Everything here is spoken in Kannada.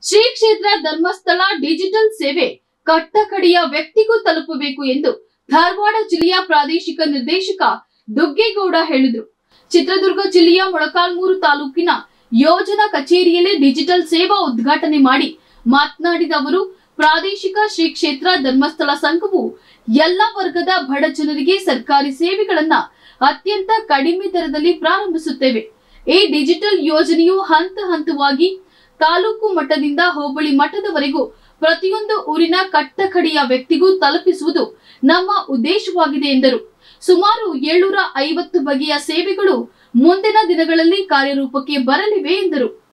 ಶ್ರೀ ಕ್ಷೇತ್ರ ಧರ್ಮಸ್ಥಳ ಡಿಜಿಟಲ್ ಸೇವೆ ಕಟ್ಟಕಡೆಯ ವ್ಯಕ್ತಿಗೂ ತಲುಪಬೇಕು ಎಂದು ಧಾರವಾಡ ಜಿಲ್ಲೆಯ ಪ್ರಾದೇಶಿಕ ನಿರ್ದೇಶಕ ದುಗ್ಗೇಗೌಡ ಹೇಳಿದರು ಚಿತ್ರದುರ್ಗ ಜಿಲ್ಲೆಯ ಮೊಳಕಾಲ್ಮೂರು ತಾಲೂಕಿನ ಯೋಜನಾ ಕಚೇರಿಯಲ್ಲಿ ಡಿಜಿಟಲ್ ಸೇವಾ ಉದ್ಘಾಟನೆ ಮಾಡಿ ಮಾತನಾಡಿದ ಅವರು ಪ್ರಾದೇಶಿಕ ಶ್ರೀ ಕ್ಷೇತ್ರ ಧರ್ಮಸ್ಥಳ ಸಂಘವು ಎಲ್ಲ ವರ್ಗದ ಬಡ ಜನರಿಗೆ ಸರ್ಕಾರಿ ಸೇವೆಗಳನ್ನ ಅತ್ಯಂತ ಕಡಿಮೆ ದರದಲ್ಲಿ ಪ್ರಾರಂಭಿಸುತ್ತೇವೆ ಈ ಡಿಜಿಟಲ್ ಯೋಜನೆಯು ಹಂತ ಹಂತವಾಗಿ ತಾಲೂಕು ಮಟ್ಟದಿಂದ ಹೋಬಳಿ ಮಟ್ಟದವರೆಗೂ ಪ್ರತಿಯೊಂದು ಊರಿನ ಕಟ್ಟಕಡೆಯ ವ್ಯಕ್ತಿಗೂ ತಲುಪಿಸುವುದು ನಮ್ಮ ಉದ್ದೇಶವಾಗಿದೆ ಎಂದರು ಸುಮಾರು ಏಳ್ನೂರ ಐವತ್ತು ಬಗೆಯ ಸೇವೆಗಳು ಮುಂದಿನ ದಿನಗಳಲ್ಲಿ ಕಾರ್ಯರೂಪಕ್ಕೆ ಬರಲಿವೆ ಎಂದರು